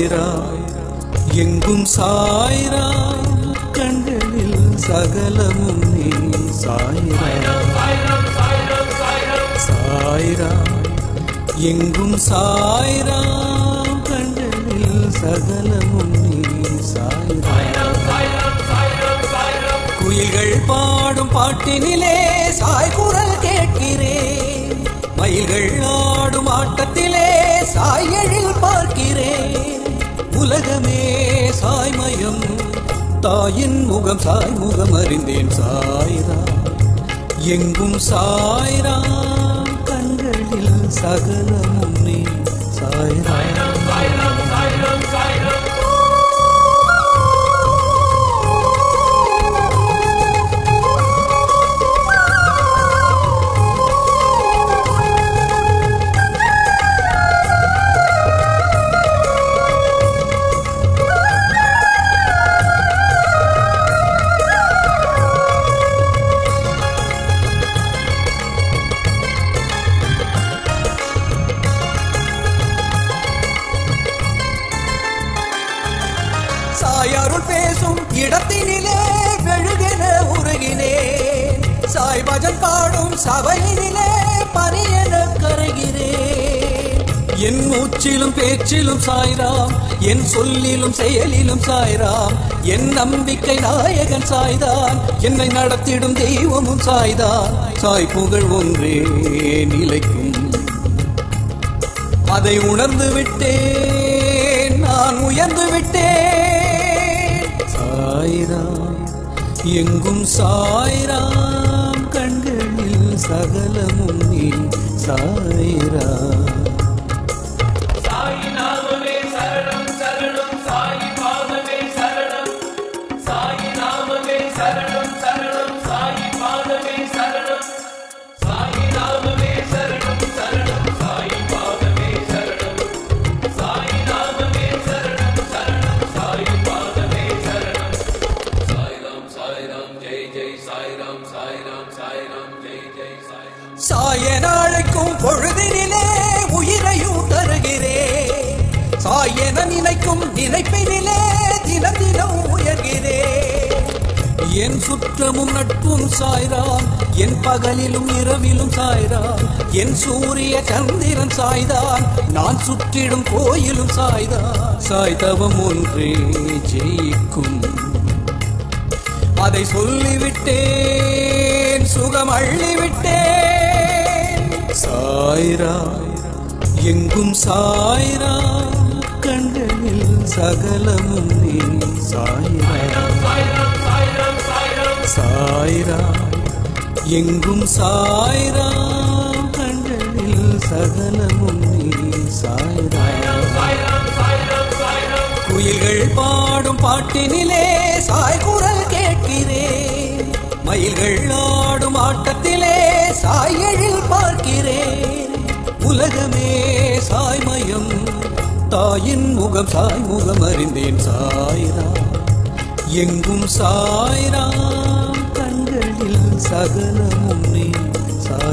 சாய்ரா எங்கும் சாய்ரா கண்களில் சகலமும் நீ சாய்ரா சாய்ரா எங்கும் சாய்ரா கண்களில் சகலமும் நீ சாய்ரா குயில்கள் பாடும் பாட்டினிலே சாய் குரல் கேட்கிறேன் மயில்கள் ஆடும் ஆட்டத்திலே சாய் எழில் பார்க்கிறேன் உலகமே சாய்மயம் தாயின் முகம் சாய் முகம் அறிந்தேன் சாய்ரா எங்கும் சாய்ரா கண்களில் சகலமும் நீ சாய்ரா சாயாருள் பேசும் இடத்தினிலே வெழுகென உருகினேன் சாய் பஜன் பாடும் சபையினிலே பரியென கருகிறேன் என் மூச்சிலும் பேச்சிலும் சாய்ராம் என் சொல்லிலும் செயலிலும் சாய்ராம் என் நம்பிக்கை நாயகன் சாய்தான் என்னை நடத்திடும் தெய்வமும் சாய்தான் சாய் புகழ் ஒன்றே நிலைக்கும் அதை உணர்ந்து விட்டேன் நான் உயர்ந்து விட்டேன் சாய்ராம் எங்கும் சாய்ராம் கண்களில் சகலமும் நீ சாய்ராம் சாயி நாமமே சரணம் சரணம் சாயி பாதமே சரணம் சாயி நாமமே சரணம் சரணம் சாயி பாதமே சரணம் சாயி நாமமே சரணம் சரணம் சாயி பாதமே சரணம் சாயி நாமமே சரணம் சரணம் சாயி பாதமே சரணம் சாய்ராம் சாய்ராம் ஜெய் ஜெய் சாய்ராம் சாய்ராம் சாய்ராம் ஜெய் ஜெய் சாய்ராம் சாயன அழைக்கும் பொழுதினிலே உயிரையும் தருகிறேன் சாயன நினைக்கும் நினைப்பினிலே தினம் தினம் உயர்கிறேன் என் சுற்றமும் நட்பும் சாய்ராம் என் பகலிலும் இரவிலும் சாய்ராம் என் சூரிய சந்திரன் சாய்தான் நான் சுற்றிடும் கோயிலும் சாய்தான் சாய்தவம் ஒன்றே ஜெயிக்கும் அதை சொல்லிவிட்டேன் சுகம் அள்ளிவிட்டேன் சாய்ரா எங்கும் சாய்ரா கண்களில் சகலமும் நீ சாய்ரா சாய்ரா எங்கும் சாய்ரா கண்களில் சகலமும் நீ சாய்ரா குயில்கள் பாடும் பாட்டினிலே சாய் குரல் கேட்கிறேன் மயில்கள் ஆடும் ஆட்டத்திலே சாய் எழில் பார்க்கிறேன் உலகமே சாய்மயம் தாயின் முகம் சாய் முகம் அறிந்தேன் சாய்ரா எங்கும் சாய்ரா கண்களில் சகலமும் நீ சாய்